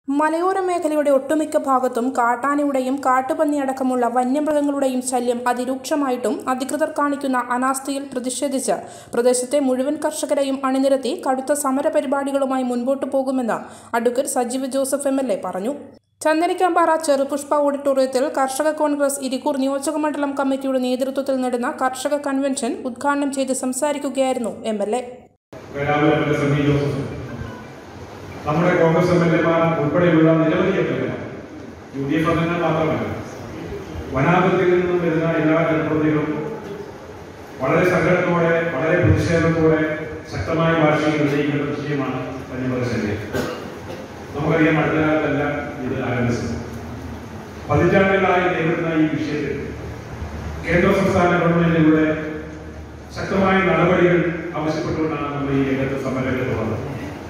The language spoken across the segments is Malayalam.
മലയോര മേഖലയുടെ ഒട്ടുമിക്ക ഭാഗത്തും കാട്ടാനയുടെയും കാട്ടുപന്നിയടക്കമുള്ള വന്യമൃഗങ്ങളുടെയും ശല്യം അതിരൂക്ഷമായിട്ടും അധികൃതർ കാണിക്കുന്ന അനാസ്ഥയിൽ പ്രതിഷേധിച്ച് പ്രദേശത്തെ മുഴുവൻ കർഷകരെയും അണിനിരത്തി കടുത്ത സമരപരിപാടികളുമായി മുൻപോട്ടു പോകുമെന്ന് advocate Sajeev Joseph M L A പറഞ്ഞു ചന്ദനിക്കാമ്പാറ ചെറുപുഷ്പ ഓഡിറ്റോറിയത്തിൽ കർഷക കോൺഗ്രസ് ഇരിക്കൂർ നിയോജകമണ്ഡലം കമ്മിറ്റിയുടെ നേതൃത്വത്തിൽ നടന്ന കർഷക കൺവെൻഷൻ ഉദ്ഘാടനം ചെയ്ത് സംസാരിക്കുകയായിരുന്നു എം എൽ എ രാവിലെ M L A Sunny Joseph നമ്മുടെ കോൺഗ്രസ് എം എൽ എമാർ ഉൾപ്പെടെയുള്ള നിരവധി എം എൽ എമാർ യു ഡി എഫ് അംഗങ്ങൾ മാത്രമല്ല വനാതിർത്തിയിൽ നിന്നും വരുന്ന എല്ലാ ജനപ്രതിനിധികളും വളരെ സങ്കടത്തോടെ വളരെ പ്രതിഷേധത്തോടെ ശക്തമായ ഭാഷയിൽ ഉന്നയിക്കുന്ന വിഷയമാണ് വന്യമൃഗശല്യം നമുക്കറിയാം അടുത്ത കാലത്തല്ല ഇത് ആരംഭിച്ചത് പതിറ്റാണ്ടുകളായി നേരിടുന്ന ഈ വിഷയത്തിൽ കേന്ദ്ര സംസ്ഥാന ഗവൺമെന്റുകളുടെ ശക്തമായ നടപടികൾ ആവശ്യപ്പെട്ടുകൊണ്ടാണ് നമ്മൾ ഈ രംഗത്ത് സമരങ്ങൾ തുടർന്നത്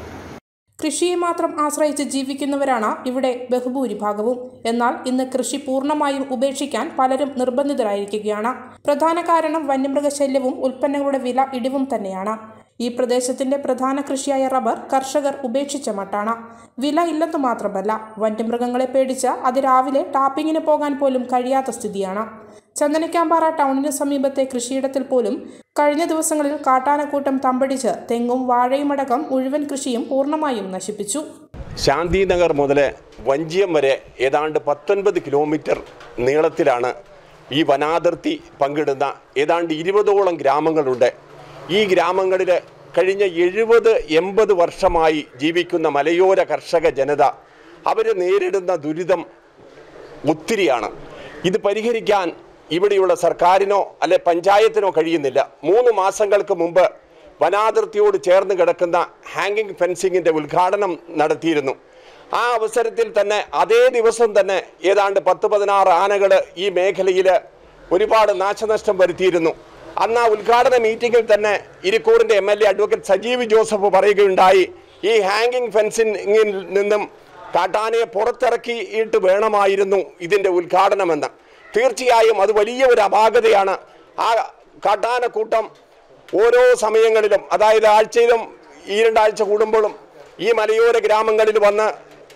കൃഷിയെ മാത്രം ആശ്രയിച്ച് ജീവിക്കുന്നവരാണ് ഇവിടെ ബഹുഭൂരിഭാഗവും എന്നാൽ ഇന്ന് കൃഷി പൂർണ്ണമായും ഉപേക്ഷിക്കാൻ പലരും നിർബന്ധിതരായിരിക്കുകയാണ് പ്രധാന കാരണം വന്യമൃഗശല്യവും ഉൽപ്പന്നങ്ങളുടെ വില ഇടിവും തന്നെയാണ് ഈ പ്രദേശത്തിന്റെ പ്രധാന കൃഷിയായ റബ്ബർ കർഷകർ ഉപേക്ഷിച്ച മട്ടാണ് വില ഇല്ലെന്ന് മാത്രമല്ല വന്യമൃഗങ്ങളെ പേടിച്ച് അതിരാവിലെ ടാപ്പിങ്ങിന് പോകാൻ പോലും കഴിയാത്ത സ്ഥിതിയാണ് ചന്ദനക്കാമ്പാറ ടൗണിന് സമീപത്തെ കൃഷിയിടത്തിൽ പോലും കഴിഞ്ഞ ദിവസങ്ങളിൽ കാട്ടാനക്കൂട്ടം തമ്പടിച്ച് തെങ്ങും വാഴയുമടക്കം മുഴുവൻ കൃഷിയും പൂർണ്ണമായും നശിപ്പിച്ചു ശാന്തിനഗർ മുതൽ വഞ്ചിയം വരെ ഏതാണ്ട് പത്തൊൻപത് കിലോമീറ്റർ നീളത്തിലാണ് ഈ വനാതിർത്തി പങ്കിടുന്ന ഏതാണ്ട് ഇരുപതോളം ഗ്രാമങ്ങളുണ്ട് ഈ ഗ്രാമങ്ങളിൽ കഴിഞ്ഞ എഴുപത് എൺപത് വർഷമായി ജീവിക്കുന്ന മലയോര കർഷക ജനത അവർ നേരിടുന്ന ദുരിതം ഒത്തിരിയാണ് ഇത് പരിഹരിക്കാൻ ഇവിടെയുള്ള സർക്കാരിനോ അല്ലെ പഞ്ചായത്തിനോ കഴിയുന്നില്ല മൂന്ന് മാസങ്ങൾക്ക് മുമ്പ് വനാതിർത്തിയോട് ചേർന്ന് കിടക്കുന്ന ഹാങ്ങിങ് ഫെൻസിങ്ങിൻ്റെ ഉദ്ഘാടനം നടത്തിയിരുന്നു ആ അവസരത്തിൽ തന്നെ അതേ ദിവസം തന്നെ ഏതാണ്ട് പത്ത് പതിനാറ് ആനകൾ ഈ മേഖലയിൽ ഒരുപാട് നാശനഷ്ടം വരുത്തിയിരുന്നു അന്ന് ആ ഉദ്ഘാടന മീറ്റിംഗിൽ തന്നെ ഇരിക്കൂറിൻ്റെ M L A advocate Sajeev Joseph പറയുകയുണ്ടായി ഈ ഹാങ്ങിങ് ഫെൻസിങ്ങിൽ നിന്നും കാട്ടാനയെ പുറത്തിറക്കിയിട്ട് വേണമായിരുന്നു ഇതിൻ്റെ ഉദ്ഘാടനമെന്ന് തീർച്ചയായും അത് വലിയ ഒരു അപാകതയാണ് ആ കാട്ടാനക്കൂട്ടം ഓരോ സമയങ്ങളിലും അതായത് ആഴ്ചയിലും ഈ രണ്ടാഴ്ച കൂടുമ്പോഴും ഈ മലയോര ഗ്രാമങ്ങളിൽ വന്ന്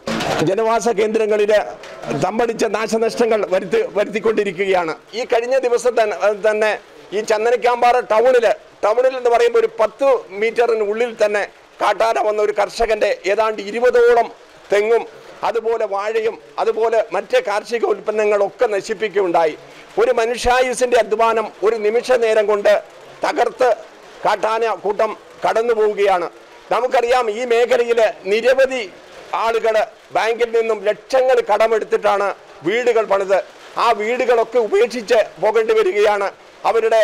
ജനവാസ കേന്ദ്രങ്ങളിൽ തമ്പടിച്ച നാശനഷ്ടങ്ങൾ വരുത്തി വരുത്തിക്കൊണ്ടിരിക്കുകയാണ് ഈ കഴിഞ്ഞ ദിവസം തന്നെ തന്നെ ഈ ചന്ദനക്കാമ്പാറ ടൗണിൽ ടൗണിൽ എന്ന് പറയുമ്പോൾ ഒരു പത്ത് മീറ്ററിനുള്ളിൽ തന്നെ കാട്ടാന വന്ന ഒരു കർഷകന്റെ ഏതാണ്ട് ഇരുപതോളം തെങ്ങും അതുപോലെ വാഴയും അതുപോലെ മറ്റ് കാർഷിക ഉൽപ്പന്നങ്ങളൊക്കെ നശിപ്പിക്കുകയുണ്ടായി ഒരു മനുഷ്യായുസിന്റെ അധ്വാനം ഒരു നിമിഷ നേരം കൊണ്ട് തകർത്ത് കാട്ടാന കൂട്ടം കടന്നു പോവുകയാണ് നമുക്കറിയാം ഈ മേഖലയിൽ നിരവധി ആളുകൾ ബാങ്കിൽ നിന്നും ലക്ഷങ്ങൾ കടമെടുത്തിട്ടാണ് വീടുകൾ പണിത് ആ വീടുകളൊക്കെ ഉപേക്ഷിച്ച് പോകേണ്ടി വരികയാണ് അവരുടെ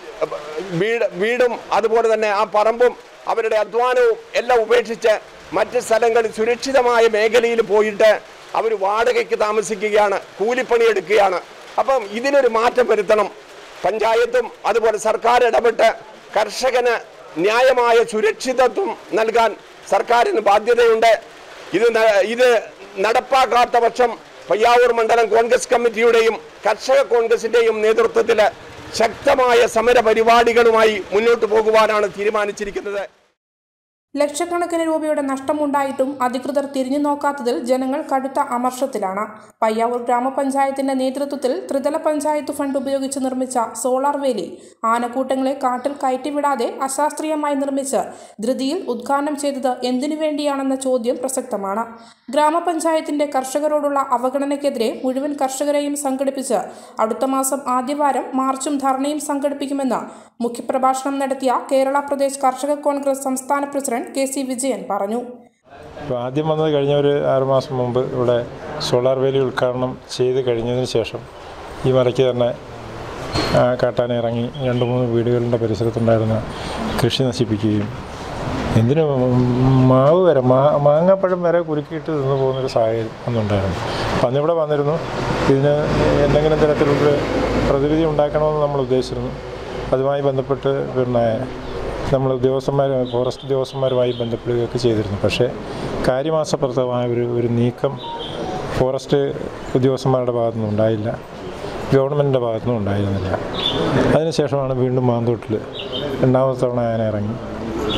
വീട് വീടും അതുപോലെ തന്നെ ആ പറമ്പും അവരുടെ അധ്വാനവും എല്ലാം ഉപേക്ഷിച്ച് മറ്റ് സ്ഥലങ്ങളിൽ സുരക്ഷിതമായ മേഖലയിൽ പോയിട്ട് അവർ വാടകയ്ക്ക് താമസിക്കുകയാണ് കൂലിപ്പണി എടുക്കുകയാണ് അപ്പം ഇതിനൊരു മാറ്റം വരുത്തണം പഞ്ചായത്തും അതുപോലെ സർക്കാർ ഇടപെട്ട് കർഷകന് ന്യായമായ സുരക്ഷിതത്വം നൽകാൻ സർക്കാരിന് ബാധ്യതയുണ്ട് ഇത് ന- ഇത് നടപ്പാക്കാത്ത പക്ഷം പയ്യാവൂർ മണ്ഡലം കോൺഗ്രസ് കമ്മിറ്റിയുടെയും കർഷക കോൺഗ്രസിന്റെയും നേതൃത്വത്തിൽ ശക്തമായ സമര പരിപാടികളുമായി മുന്നോട്ട് പോകുവാനാണ് തീരുമാനിച്ചിരിക്കുന്നത് ലക്ഷക്കണക്കിന് രൂപയുടെ നഷ്ടമുണ്ടായിട്ടും അധികൃതർ തിരിഞ്ഞു നോക്കാത്തതിൽ ജനങ്ങൾ കടുത്ത അമർഷത്തിലാണ് പയ്യാവൂർ ഗ്രാമപഞ്ചായത്തിന്റെ നേതൃത്വത്തിൽ ത്രിതല പഞ്ചായത്ത് ഫണ്ട് ഉപയോഗിച്ച് നിർമ്മിച്ച സോളാർ വേലി ആനക്കൂട്ടങ്ങളെ കാട്ടിൽ കയറ്റിവിടാതെ അശാസ്ത്രീയമായി നിർമ്മിച്ച് ധൃതിയിൽ ഉദ്ഘാടനം ചെയ്തത് എന്തിനു വേണ്ടിയാണെന്ന ചോദ്യം പ്രസക്തമാണ് ഗ്രാമപഞ്ചായത്തിന്റെ കർഷകരോടുള്ള അവഗണനയ്ക്കെതിരെ മുഴുവൻ കർഷകരെയും സംഘടിപ്പിച്ച് അടുത്ത മാസം ആദ്യവാരം മാർച്ചും ധർണയും സംഘടിപ്പിക്കുമെന്ന് മുഖ്യപ്രഭാഷണം നടത്തിയ കേരള പ്രദേശ് കർഷക കോൺഗ്രസ് സംസ്ഥാന പ്രസിഡന്റ് കെ സി വിജയൻ പറഞ്ഞു ഇപ്പോൾ ആദ്യം വന്നത് കഴിഞ്ഞ ഒരു ആറുമാസം മുമ്പ് ഇവിടെ സോളാർ വേലി ഉദ്ഘാടനം ചെയ്ത് കഴിഞ്ഞതിന് ശേഷം ഈ മലയ്ക്ക് തന്നെ ആ, കാട്ടാന ഇറങ്ങി രണ്ട് മൂന്ന് വീടുകളുടെ പരിസരത്തുണ്ടായിരുന്ന കൃഷി നശിപ്പിക്കുകയും എന്തിനു മാവ് വരെ മാ മാങ്ങാപ്പഴം വരെ കുലുക്കിയിട്ട് നിന്ന് പോകുന്നൊരു സാഹചര്യം അന്നുണ്ടായിരുന്നു അപ്പം അന്നിവിടെ വന്നിരുന്നു ഇതിന് എന്തെങ്കിലും തരത്തിലുള്ള പ്രതിവിധി ഉണ്ടാക്കണമെന്ന് നമ്മൾ ഉദ്ദേശിച്ചിരുന്നു അതുമായി ബന്ധപ്പെട്ട് പിന്നെ നമ്മൾ ഉദ്യോഗസ്ഥന്മാർ ഫോറസ്റ്റ് ഉദ്യോഗസ്ഥന്മാരുമായി ബന്ധപ്പെടുകയൊക്കെ ചെയ്തിരുന്നു പക്ഷേ കാര്യമാസപ്രദമായ ഒരു ഒരു നീക്കം ഫോറസ്റ്റ് ഉദ്യോഗസ്ഥന്മാരുടെ ഭാഗത്തുനിന്ന് ഉണ്ടായില്ല ഗവൺമെൻറ്റിൻ്റെ ഭാഗത്തുനിന്നും ഉണ്ടായിരുന്നില്ല അതിനുശേഷമാണ് വീണ്ടും മാന്തോട്ടിൽ രണ്ടാമത്തെ തവണ ഞാൻ ഇറങ്ങി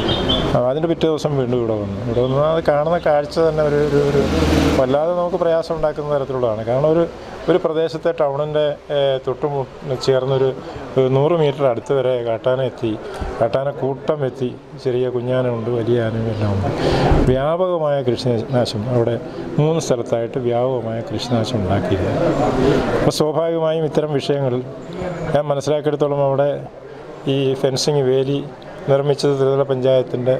അപ്പോൾ അതിൻ്റെ പിറ്റേ ദിവസം വീണ്ടും ഇവിടെ വന്നു ഇവിടെ വന്ന് അത് കാണുന്ന കാഴ്ച തന്നെ ഒരു ഒരു ഒരു വല്ലാതെ നമുക്ക് പ്രയാസം ഉണ്ടാക്കുന്ന തരത്തിലുള്ളതാണ് കാരണം ഒരു ഒരു പ്രദേശത്തെ ടൗണിൻ്റെ തൊട്ടുമു ചേർന്നൊരു ഒരു നൂറ് മീറ്റർ അടുത്ത് വരെ കാട്ടാന എത്തി കാട്ടാന കൂട്ടം എത്തി ചെറിയ കുഞ്ഞാനുണ്ട് വലിയ ആനയും എല്ലാം ഉണ്ട് വ്യാപകമായ കൃഷിനാശം അവിടെ മൂന്ന് സ്ഥലത്തായിട്ട് വ്യാപകമായ കൃഷിനാശം ഉണ്ടാക്കിയിരുന്നു അപ്പോൾ സ്വാഭാവികമായും ഇത്തരം വിഷയങ്ങളിൽ ഞാൻ മനസ്സിലാക്കിയെടുത്തോളം അവിടെ ഈ ഫെൻസിങ് വേലി നിർമ്മിച്ചത് ത്രിതല പഞ്ചായത്തിൻ്റെ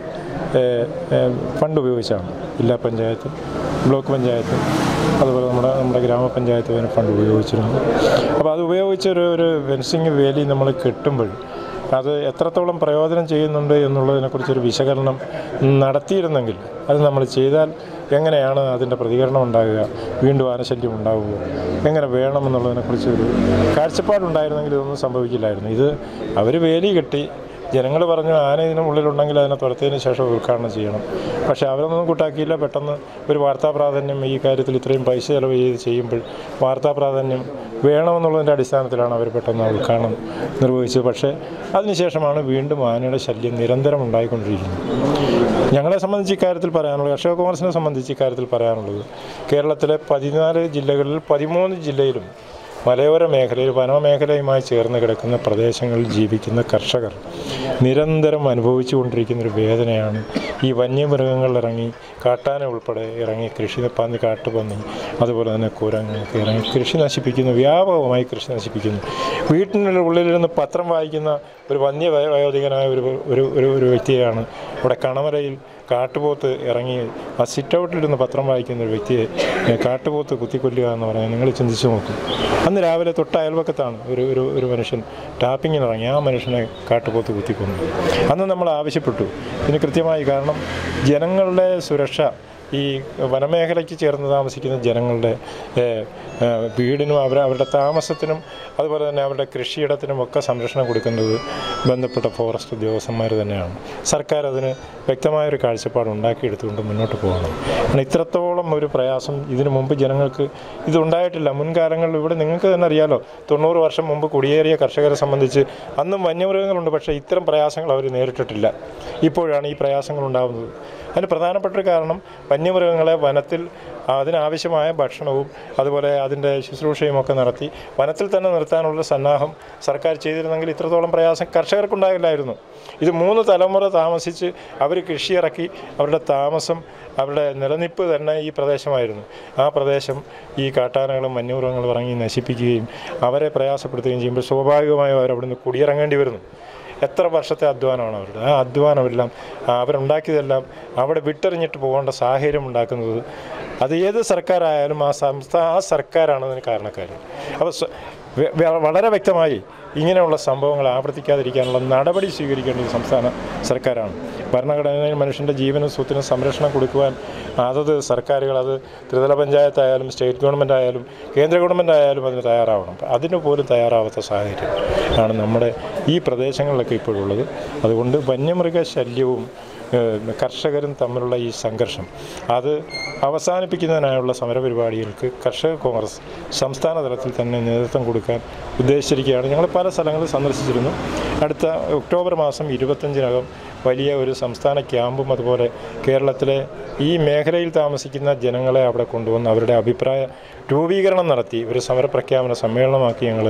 ഫണ്ട് ഉപയോഗിച്ചാണ് ജില്ലാ പഞ്ചായത്ത് ബ്ലോക്ക് പഞ്ചായത്ത് അതുപോലെ നമ്മുടെ നമ്മുടെ ഗ്രാമപഞ്ചായത്ത് അതിന് ഫണ്ട് ഉപയോഗിച്ചിരുന്നു അപ്പോൾ അത് ഉപയോഗിച്ച് ഒരു ഒരു ഫെൻസിങ് വേലി നമ്മൾ കെട്ടുമ്പോൾ അത് എത്രത്തോളം പ്രയോജനം ചെയ്യുന്നുണ്ട് എന്നുള്ളതിനെക്കുറിച്ചൊരു വിശകലനം നടത്തിയിരുന്നെങ്കിൽ അത് നമ്മൾ ചെയ്താൽ എങ്ങനെയാണ് അതിൻ്റെ പ്രതികരണം ഉണ്ടാകുക വീണ്ടും ആനശല്യം ഉണ്ടാവുക എങ്ങനെ വേണമെന്നുള്ളതിനെക്കുറിച്ച് ഒരു കാഴ്ചപ്പാടുണ്ടായിരുന്നെങ്കിൽ ഇതൊന്നും സംഭവിക്കില്ലായിരുന്നു ഇത് അവർ വേലി കെട്ടി ജനങ്ങൾ പറഞ്ഞു ആന ഇതിന് ഉള്ളിലുണ്ടെങ്കിൽ അതിനെ തുരത്തതിന് ശേഷം ഉദ്ഘാടനം ചെയ്യണം പക്ഷേ അവരൊന്നും കൂട്ടാക്കിയില്ല പെട്ടെന്ന് ഒരു വാർത്താ പ്രാധാന്യം ഈ കാര്യത്തിൽ ഇത്രയും പൈസ ചിലവ് ചെയ്ത് ചെയ്യുമ്പോൾ വാർത്താ പ്രാധാന്യം വേണമെന്നുള്ളതിൻ്റെ അടിസ്ഥാനത്തിലാണ് അവർ പെട്ടെന്ന് ആ ഉദ്ഘാടനം നിർവഹിച്ചത് പക്ഷേ അതിനുശേഷമാണ് വീണ്ടും ആനയുടെ ശല്യം നിരന്തരം ഉണ്ടായിക്കൊണ്ടിരിക്കുന്നത് ഞങ്ങളെ സംബന്ധിച്ച് ഇക്കാര്യത്തിൽ പറയാനുള്ളത് കർഷക കോൺഗ്രസിനെ സംബന്ധിച്ച് ഇക്കാര്യത്തിൽ പറയാനുള്ളത് കേരളത്തിലെ പതിനാല് ജില്ലകളിൽ പതിമൂന്ന് ജില്ലയിലും മലയോര മേഖലയിൽ വനമേഖലയുമായി ചേർന്ന് കിടക്കുന്ന പ്രദേശങ്ങളിൽ ജീവിക്കുന്ന കർഷകർ നിരന്തരം അനുഭവിച്ചു കൊണ്ടിരിക്കുന്ന ഒരു വേദനയാണ് ഈ വന്യമൃഗങ്ങൾ ഇറങ്ങി കാട്ടാന ഉൾപ്പെടെ ഇറങ്ങി കൃഷി പന്നി കാട്ടുപന്നി അതുപോലെ തന്നെ കുരങ്ങൊക്കെ ഇറങ്ങി കൃഷി നശിപ്പിക്കുന്നു വ്യാപകമായി കൃഷി നശിപ്പിക്കുന്നു വീട്ടിനുള്ളിൽ ഉള്ളിലിരുന്ന് പത്രം വായിക്കുന്ന ഒരു വന്യ വയോ- വയോധികനായ ഒരു ഒരു ഒരു ഒരു വ്യക്തിയെയാണ് ഇവിടെ കണമരയിൽ കാട്ടുപോത്ത് ഇറങ്ങി ആ സിറ്റ് ഔട്ടിലിരുന്ന് പത്രം വായിക്കുന്ന ഒരു വ്യക്തിയെ ഏ, കാട്ടുപോത്ത് കുത്തിക്കൊല്ലുക എന്ന് പറഞ്ഞാൽ നിങ്ങൾ ചിന്തിച്ചു നോക്കും അന്ന് രാവിലെ തൊട്ട അയൽവക്കത്താണ് ഒരു ഒരു ഒരു മനുഷ്യൻ ടാപ്പിങ്ങിന് ഇറങ്ങി ആ മനുഷ്യനെ കാട്ടുപോത്ത് കുത്തിക്കൊന്നു അന്ന് നമ്മൾ ആവശ്യപ്പെട്ടു ഇതിന് കൃത്യമായി കാരണം ജനങ്ങളുടെ സുരക്ഷ ഈ വനമേഖലയ്ക്ക് ചേർന്ന് താമസിക്കുന്ന ജനങ്ങളുടെ ഏ, ഏ, വീടിനും അവർ അവരുടെ താമസത്തിനും അതുപോലെ തന്നെ അവരുടെ കൃഷിയിടത്തിനും ഒക്കെ സംരക്ഷണം കൊടുക്കേണ്ടത് ബന്ധപ്പെട്ട ഫോറസ്റ്റ് ഉദ്യോഗസ്ഥന്മാർ തന്നെയാണ് സർക്കാർ അതിന് വ്യക്തമായൊരു കാഴ്ചപ്പാട് ഉണ്ടാക്കിയെടുത്തുകൊണ്ട് മുന്നോട്ട് പോകണം കാരണം ഇത്രത്തോളം ഒരു പ്രയാസം ഇതിനു മുമ്പ് ജനങ്ങൾക്ക് ഇതുണ്ടായിട്ടില്ല മുൻകാലങ്ങളിൽ ഇവിടെ നിങ്ങൾക്ക് തന്നെ അറിയാലോ തൊണ്ണൂറ് വർഷം മുമ്പ് കുടിയേറിയ കർഷകരെ സംബന്ധിച്ച് അന്നും വന്യമൃഗങ്ങളുണ്ട് പക്ഷേ ഇത്തരം പ്രയാസങ്ങൾ അവർ നേരിട്ടിട്ടില്ല ഇപ്പോഴാണ് ഈ പ്രയാസങ്ങൾ ഉണ്ടാകുന്നത് അതിന് പ്രധാനപ്പെട്ട ഒരു കാരണം വന്യമൃഗങ്ങളെ വനത്തിൽ അതിനാവശ്യമായ ഭക്ഷണവും അതുപോലെ അതിൻ്റെ ശുശ്രൂഷയും ഒക്കെ നടത്തി വനത്തിൽ തന്നെ നിർത്താനുള്ള സന്നാഹം സർക്കാർ ചെയ്തിരുന്നെങ്കിൽ ഇത്രത്തോളം പ്രയാസം കർഷകർക്കുണ്ടാകില്ലായിരുന്നു ഇത് മൂന്ന് തലമുറ താമസിച്ച് അവർ കൃഷി ഇറക്കി അവരുടെ താമസം അവരുടെ നിലനിൽപ്പ് തന്നെ ഈ പ്രദേശമായിരുന്നു ആ പ്രദേശം ഈ കാട്ടാനകളും വന്യമൃഗങ്ങളും ഇറങ്ങി നശിപ്പിക്കുകയും അവരെ പ്രയാസപ്പെടുത്തുകയും ചെയ്യുമ്പോൾ സ്വാഭാവികമായും അവർ അവിടുന്ന് കുടിയിറങ്ങേണ്ടി വരുന്നു എത്ര വർഷത്തെ അധ്വാനമാണ് അവരുടെ ആ അധ്വാനമെല്ലാം ആ അവരുണ്ടാക്കിയതെല്ലാം അവിടെ വിട്ടെറിഞ്ഞിട്ട് പോകേണ്ട സാഹചര്യം ഉണ്ടാക്കുന്നത് അത് ഏത് സർക്കാരായാലും ആ സംസ്ഥാന ആ സർക്കാരാണ് അതിന് കാരണക്കാർ അപ്പോൾ സ്വ- വെ- വെ- വളരെ വ്യക്തമായി ഇങ്ങനെയുള്ള സംഭവങ്ങൾ ആവർത്തിക്കാതിരിക്കാനുള്ള നടപടി സ്വീകരിക്കേണ്ടത് സംസ്ഥാന സർക്കാരാണ് ഭരണഘടനയിൽ മനുഷ്യൻ്റെ ജീവനും സ്വത്തിനും സംരക്ഷണം കൊടുക്കുവാൻ അതത് സർക്കാരുകൾ അത് ത്രിതല പഞ്ചായത്തായാലും സ്റ്റേറ്റ് ഗവൺമെൻറ് ആയാലും കേന്ദ്ര ഗവൺമെൻറ് ആയാലും അതിന് തയ്യാറാവണം അതിന് പോലും തയ്യാറാവാത്ത സാഹചര്യം ആണ് നമ്മുടെ ഈ പ്രദേശങ്ങളിലൊക്കെ ഇപ്പോഴുള്ളത് അതുകൊണ്ട് വന്യമൃഗ ശല്യവും ഏഹ്, കർഷകരും തമ്മിലുള്ള ഈ സംഘർഷം അത് അവസാനിപ്പിക്കുന്നതിനായുള്ള സമരപരിപാടികൾക്ക് കർഷക കോൺഗ്രസ് സംസ്ഥാന തലത്തിൽ തന്നെ നേതൃത്വം കൊടുക്കാൻ ഉദ്ദേശിച്ചിരിക്കുകയാണ് ഞങ്ങൾ പല സ്ഥലങ്ങളിൽ സന്ദർശിച്ചിരുന്നു അടുത്ത ഒക്ടോബർ മാസം ഇരുപത്തഞ്ചിനകം വലിയ ഒരു സംസ്ഥാന ക്യാമ്പും അതുപോലെ കേരളത്തിലെ ഈ മേഖലയിൽ താമസിക്കുന്ന ജനങ്ങളെ അവിടെ കൊണ്ടുവന്ന് അവരുടെ അഭിപ്രായ രൂപീകരണം നടത്തി ഒരു സമരപ്രഖ്യാപന സമ്മേളനമാക്കി ഞങ്ങൾ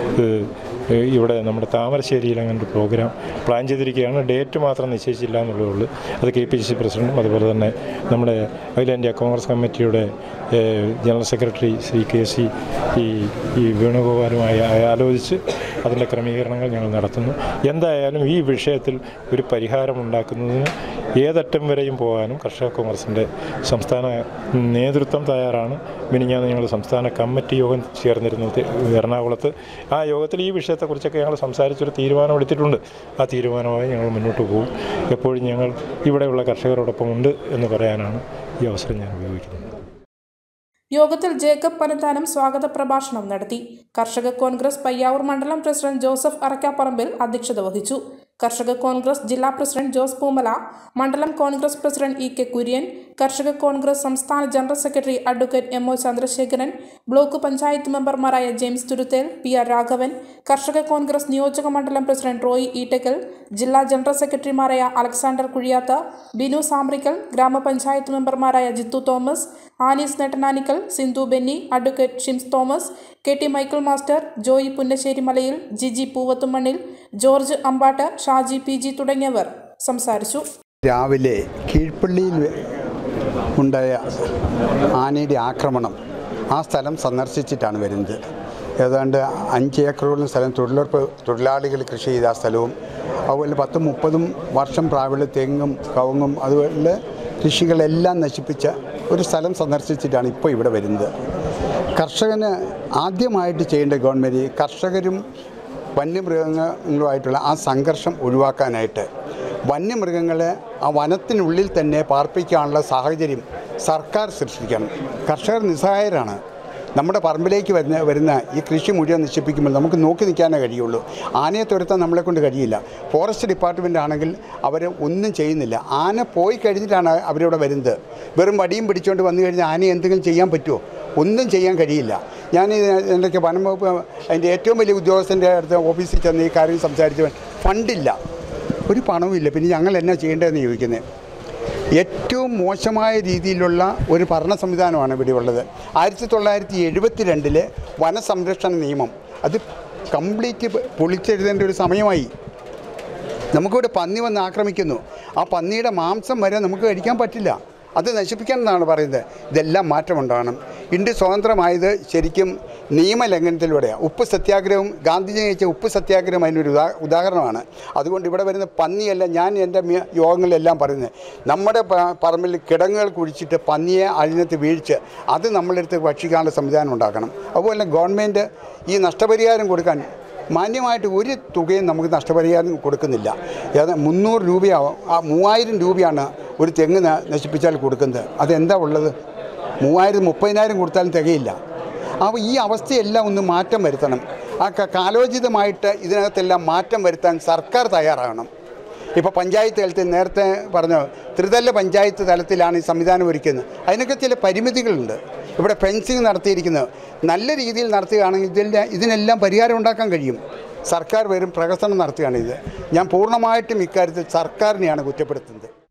ഇവിടെ നമ്മുടെ താമരശ്ശേരിയിൽ അങ്ങനെ ഒരു പ്രോഗ്രാം പ്ലാൻ ചെയ്തിരിക്കുകയാണ് ഡേറ്റ് മാത്രം നിശ്ചയിച്ചില്ല എന്നുള്ളതേ ഉള്ളൂ അത് കെ പി സി സി പ്രസിഡന്റും അതുപോലെ തന്നെ നമ്മുടെ അഖിലേന്ത്യാ കോൺഗ്രസ് കമ്മിറ്റിയുടെ ഏഹ്, general secretary Shri K C ഈ ഈ വേണുഗോപാലുമായി ആലോചിച്ച് അതിൻ്റെ ക്രമീകരണങ്ങൾ ഞങ്ങൾ നടത്തുന്നു എന്തായാലും ഈ വിഷയത്തിൽ ഒരു പരിഹാരം ഉണ്ടാക്കുന്നതിന് ഏതറ്റം വരെയും പോകാനും കർഷക കോൺഗ്രസിൻ്റെ സംസ്ഥാന നേതൃത്വം തയ്യാറാണ് മിനിഞ്ഞാന്ന് ഞങ്ങൾ സംസ്ഥാന കമ്മിറ്റി യോഗം ചേർന്നിരുന്നു തി- എറണാകുളത്ത് ആ യോഗത്തിൽ ഈ വിഷയത്തെക്കുറിച്ചൊക്കെ ഞങ്ങൾ സംസാരിച്ചൊരു തീരുമാനം എടുത്തിട്ടുണ്ട് ആ തീരുമാനമായി ഞങ്ങൾ മുന്നോട്ട് പോകും എപ്പോഴും ഞങ്ങൾ ഇവിടെയുള്ള കർഷകരോടൊപ്പം ഉണ്ട് എന്ന് പറയാനാണ് ഈ അവസരം ഞാൻ ഉപയോഗിക്കുന്നത് യോഗത്തിൽ ജേക്കബ് പനന്താനം സ്വാഗത പ്രഭാഷണം നടത്തി കർഷക കോൺഗ്രസ് പയ്യാവൂർ മണ്ഡലം പ്രസിഡന്റ് ജോസഫ് അറക്കാപ്പറമ്പിൽ അധ്യക്ഷത വഹിച്ചു കർഷക കോൺഗ്രസ് ജില്ലാ പ്രസിഡന്റ് ജോസ് പൂമല മണ്ഡലം Congress president E K Kurian കർഷക കോൺഗ്രസ് സംസ്ഥാന general secretary advocate M O Chandrasekharan block panchayat മെമ്പർമാരായ James Thuruthel P R Raghavan കർഷക കോൺഗ്രസ് നിയോജക മണ്ഡലം പ്രസിഡന്റ് റോയി ഈട്ടക്കൽ ജില്ലാ ജനറൽ സെക്രട്ടറിമാരായ അലക്സാണ്ടർ കുഴിയാത്ത ബിനു സാമ്രിക്കൽ ഗ്രാമപഞ്ചായത്ത് മെമ്പർമാരായ Jithu Thomas Annies Nettanikkal Sindhu Benny advocate Shims Thomas K T Michael master Joy Punnassery Malayil Giji Poovathumannil George Ambattu Shaji P G തുടങ്ങിയവർ സംസാരിച്ചു രാവിലെ കീഴ്പള്ളിയിൽ ഉണ്ടായ ആനയുടെ ആക്രമണം ആ സ്ഥലം സന്ദർശിച്ചിട്ടാണ് വരുന്നത് ഏതാണ്ട് അഞ്ച് ഏക്കറോളം സ്ഥലം തൊഴിലുറപ്പ് തൊഴിലാളികൾ കൃഷി ചെയ്ത ആ സ്ഥലവും അതുപോലെ പത്തും മുപ്പതും വർഷം പ്രായമുള്ള തെങ്ങും കവുങ്ങും അതുപോലെ കൃഷികളെല്ലാം നശിപ്പിച്ച ഒരു സ്ഥലം സന്ദർശിച്ചിട്ടാണ് ഇപ്പോൾ ഇവിടെ വരുന്നത് കർഷകന് ആദ്യമായിട്ട് ചെയ്യേണ്ട ഗവൺമെൻറ് കർഷകരും വന്യമൃഗങ്ങളുമായിട്ടുള്ള ആ സംഘർഷം ഒഴിവാക്കാനായിട്ട് വന്യമൃഗങ്ങളെ ആ വനത്തിനുള്ളിൽ തന്നെ പാർപ്പിക്കാനുള്ള സാഹചര്യം സർക്കാർ സൃഷ്ടിക്കണം കർഷകർ നിസ്സഹായരാണ് നമ്മുടെ പറമ്പിലേക്ക് വരുന്ന വരുന്ന ഈ കൃഷി മുഴുവൻ നശിപ്പിക്കുമ്പോൾ നമുക്ക് നോക്കി നിൽക്കാനേ കഴിയുള്ളൂ ആനയെ തുരത്താൻ നമ്മളെ കൊണ്ട് കഴിയില്ല ഫോറസ്റ്റ് ഡിപ്പാർട്ട്മെൻ്റ് ആണെങ്കിൽ അവർ ഒന്നും ചെയ്യുന്നില്ല ആന പോയി കഴിഞ്ഞിട്ടാണ് അവരിവിടെ വരുന്നത് വെറും വടിയും പിടിച്ചുകൊണ്ട് വന്നു കഴിഞ്ഞാൽ ആനയെ എന്തെങ്കിലും ചെയ്യാൻ പറ്റുമോ ഒന്നും ചെയ്യാൻ കഴിയില്ല ഞാൻ എന്തൊക്കെ വനം വകുപ്പ് അതിൻ്റെ ഏറ്റവും വലിയ ഉദ്യോഗസ്ഥൻ്റെ അടുത്ത് ഓഫീസിൽ ചെന്ന് ഈ കാര്യം സംസാരിച്ചു ഫണ്ടില്ല ഒരു പണവുമില്ല പിന്നെ ഞങ്ങൾ എന്നാ ചെയ്യേണ്ടതെന്ന് ചോദിക്കുന്നത് ഏറ്റവും മോശമായ രീതിയിലുള്ള ഒരു ഭരണ സംവിധാനമാണ് ഇവിടെ ഉള്ളത് ആയിരത്തി തൊള്ളായിരത്തി എഴുപത്തി രണ്ടിലെ വനസംരക്ഷണ നിയമം അത് കംപ്ലീറ്റ് പൊളിച്ചെഴുതേണ്ട ഒരു സമയമായി നമുക്കിവിടെ പന്നി വന്ന് ആക്രമിക്കുന്നു ആ പന്നിയുടെ മാംസം വരെ നമുക്ക് കഴിക്കാൻ പറ്റില്ല അത് നശിപ്പിക്കണം എന്നാണ് പറയുന്നത് ഇതെല്ലാം മാറ്റമുണ്ടാകണം ഇന്ത്യ സ്വതന്ത്രമായത് ശരിക്കും നിയമലംഘനത്തിലൂടെയാണ് ഉപ്പ് സത്യാഗ്രഹവും ഗാന്ധിജി നയിച്ച ഉപ്പ് സത്യാഗ്രഹം അതിനൊരു ഉദാ ഉദാഹരണമാണ് അതുകൊണ്ട് ഇവിടെ വരുന്ന പന്നിയല്ല ഞാൻ എൻ്റെ മി- യോഗങ്ങളിലെല്ലാം പറയുന്നത് നമ്മുടെ പ- പറമ്പിൽ കിടങ്ങുകൾ കുഴിച്ചിട്ട് പന്നിയെ അതിനകത്ത് വീഴ്ച് അത് നമ്മളെടുത്ത് ഭക്ഷിക്കാനുള്ള സംവിധാനം ഉണ്ടാക്കണം അതുപോലെ ഗവൺമെൻറ് ഈ നഷ്ടപരിഹാരം കൊടുക്കാൻ മാന്യമായിട്ട് ഒരു തുകയും നമുക്ക് നഷ്ടപരിഹാരം കൊടുക്കുന്നില്ല ഏതാ മുന്നൂറ് രൂപയാവും ആ മൂവായിരം രൂപയാണ് ഒരു തെങ്ങ് ന- നശിപ്പിച്ചാൽ കൊടുക്കുന്നത് അതെന്താ ഉള്ളത് മൂവായിരം മുപ്പതിനായിരം കൊടുത്താലും തികയില്ല അപ്പോൾ ഈ അവസ്ഥയെല്ലാം ഒന്ന് മാറ്റം വരുത്തണം ആ ക- കാലോചിതമായിട്ട് ഇതിനകത്തെല്ലാം മാറ്റം വരുത്താൻ സർക്കാർ തയ്യാറാകണം ഇപ്പോൾ പഞ്ചായത്ത് തലത്തിൽ നേരത്തെ പറഞ്ഞു ത്രിതല പഞ്ചായത്ത് തലത്തിലാണ് ഈ സംവിധാനം ഒരുക്കുന്നത് അതിനൊക്കെ ചില പരിമിതികളുണ്ട് ഇവിടെ ഫെൻസിങ് നടത്തിയിരിക്കുന്നത് നല്ല രീതിയിൽ നടത്തുകയാണെങ്കിൽ ഇതിൻ്റെ ഇതിനെല്ലാം പരിഹാരം ഉണ്ടാക്കാൻ കഴിയും സർക്കാർ വെറും പ്രഹസനം നടത്തുകയാണ് ഇത് ഞാൻ പൂർണ്ണമായിട്ടും ഇക്കാര്യത്തിൽ സർക്കാരിനെയാണ് കുറ്റപ്പെടുത്തുന്നത്